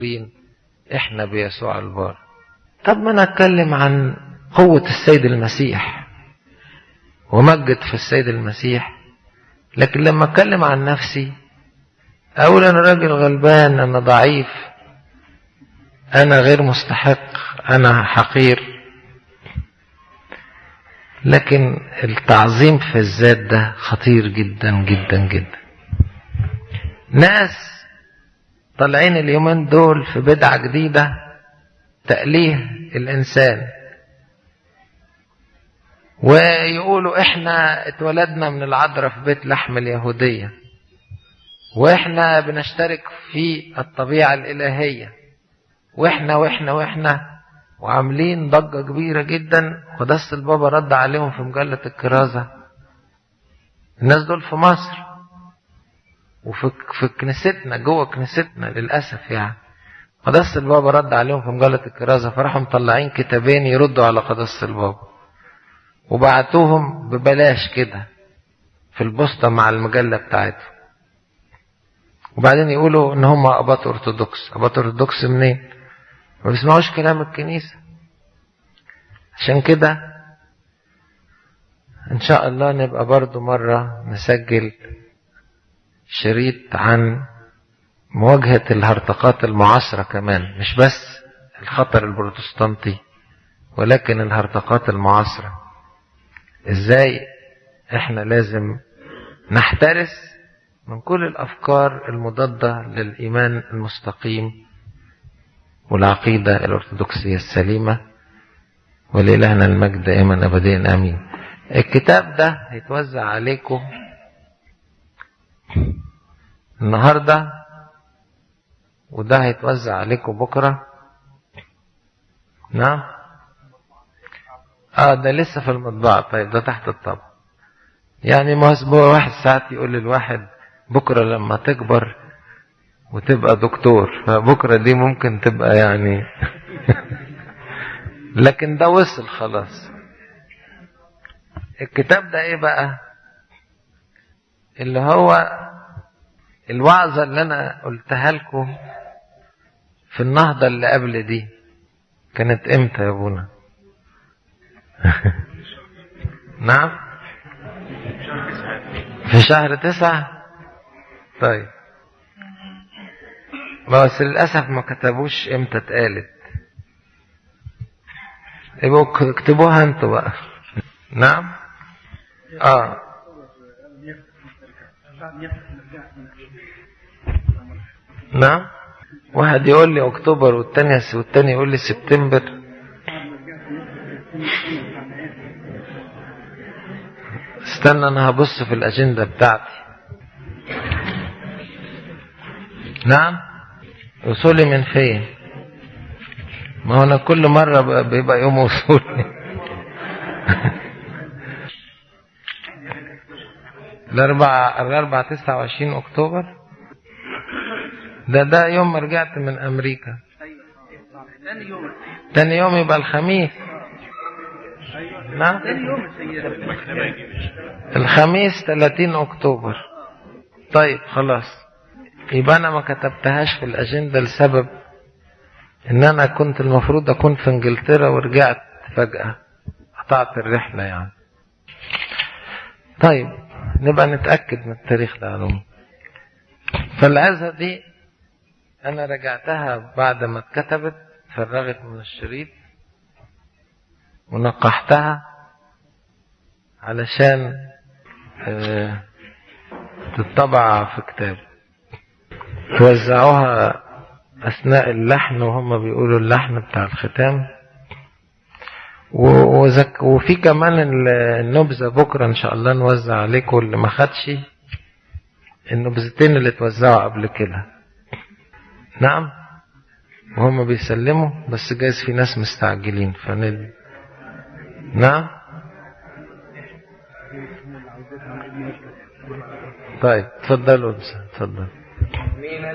احنا بيسوع البار طب ما انا اتكلم عن قوة السيد المسيح ومجد في السيد المسيح لكن لما اتكلم عن نفسي اقول انا راجل غلبان انا ضعيف انا غير مستحق انا حقير لكن التعظيم في الذات ده خطير جدا جدا جدا ناس طالعين اليومين دول في بدعة جديدة تأليه الإنسان ويقولوا احنا اتولدنا من العذراء في بيت لحم اليهودية واحنا بنشترك في الطبيعة الإلهية واحنا واحنا واحنا وعاملين ضجة كبيرة جدا قداسة البابا رد عليهم في مجلة الكرازة الناس دول في مصر وفي في كنيستنا جوه كنيستنا للأسف يعني قداسة البابا رد عليهم في مجلة الكرازة فراحوا مطلعين كتابين يردوا على قداسة البابا وبعتوهم ببلاش كده في البوسطة مع المجلة بتاعتهم وبعدين يقولوا ان هم اباط ارثوذكس اباط ارثوذكس منين ما بيسمعوش كلام الكنيسة عشان كده ان شاء الله نبقى برضو مرة نسجل شريط عن مواجهة الهرطقات المعاصرة كمان مش بس الخطر البروتستانتي ولكن الهرطقات المعاصرة ازاي احنا لازم نحترس من كل الافكار المضادة للايمان المستقيم والعقيدة الارثوذكسية السليمة ولإلهنا المجد دائما ابديا امين الكتاب ده هيتوزع عليكم النهاردة وده هيتوزع عليكم بكرة نعم اه ده لسه في المطبعة طيب ده تحت الطبع يعني ما اسبوع واحد ساعات يقول للواحد بكرة لما تكبر وتبقى دكتور فبكرة دي ممكن تبقى يعني لكن ده وصل خلاص الكتاب ده ايه بقى اللي هو الوعظة اللي انا قلتها لكم في النهضة اللي قبل دي كانت امتى يا ابونا نعم في شهر تسعة طيب بس للأسف ما كتبوش امتى اتقالت يبقوا اكتبوها انتوا بقى نعم اه نعم واحد يقول لي اكتوبر والتاني والتاني يقول لي سبتمبر استنى انا هبص في الاجندة بتاعتي نعم وصولي من فين ما هو انا كل مرة بيبقى يوم وصولي الاربعة الاربعة تسعة وعشرين اكتوبر ده ده يوم ما رجعت من امريكا تاني يوم يبقى الخميس نعم الخميس 30 اكتوبر طيب خلاص يبقى انا ما كتبتهاش في الاجنده لسبب ان انا كنت المفروض اكون في انجلترا ورجعت فجاه قطعت الرحله يعني طيب نبقى نتاكد من التاريخ ده علوم فالعزه دي انا رجعتها بعد ما اتكتبت فرغت من الشريط ونقحتها علشان اه تطبع في كتاب توزعوها أثناء اللحن وهم بيقولوا اللحن بتاع الختام وزك وفي كمان النبذة بكرة إن شاء الله نوزع عليكم اللي ما خدش النبذتين اللي اتوزعوا قبل كده نعم وهم بيسلموا بس جايز في ناس مستعجلين فند نعم طيب تفضلوا اتفضل